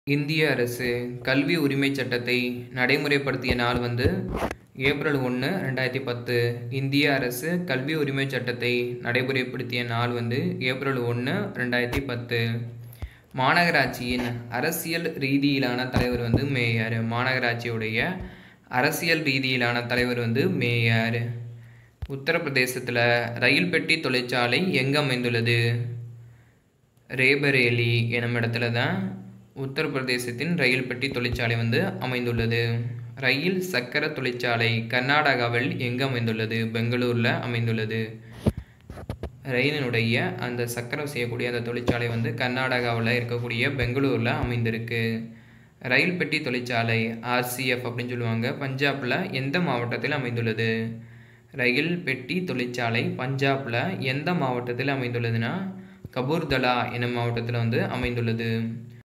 இந்திய அரசு கல்வி உரிமைச் சட்டத்தை நடைமுறைப்படுத்திய நாள் வந்து ஏப்ரல் ஒன்று ரெண்டாயிரத்தி பத்து இந்திய அரசு கல்வி உரிமைச் சட்டத்தை நடைமுறைப்படுத்திய நாள் வந்து ஏப்ரல் ஒன்று ரெண்டாயிரத்தி பத்து மாநகராட்சியின் அரசியல் ரீதியிலான தலைவர் வந்து மேயர் மாநகராட்சியுடைய அரசியல் ரீதியிலான தலைவர் வந்து மேயர் உத்தரப்பிரதேசத்தில் ரயில் பெட்டி தொழிற்சாலை எங்கே அமைந்துள்ளது ரேபரேலி எனும் இடத்துல தான் உத்தரப்பிரதேசத்தின் ரயில் பெட்டி தொழிற்சாலை வந்து அமைந்துள்ளது ரயில் சக்கர தொழிற்சாலை கர்நாடகாவில் எங்கு அமைந்துள்ளது பெங்களூரில் அமைந்துள்ளது ரயிலினுடைய அந்த சக்கரம் செய்யக்கூடிய அந்த தொழிற்சாலை வந்து கர்நாடகாவில் இருக்கக்கூடிய பெங்களூரில் அமைந்திருக்கு ரயில் பெட்டி தொழிற்சாலை ஆர்சிஎஃப் அப்படின்னு சொல்லுவாங்க பஞ்சாபில் எந்த மாவட்டத்தில் அமைந்துள்ளது ரயில் பெட்டி தொழிற்சாலை பஞ்சாபில் எந்த மாவட்டத்தில் அமைந்துள்ளதுன்னா கபூர்தலா எனும் மாவட்டத்தில் வந்து அமைந்துள்ளது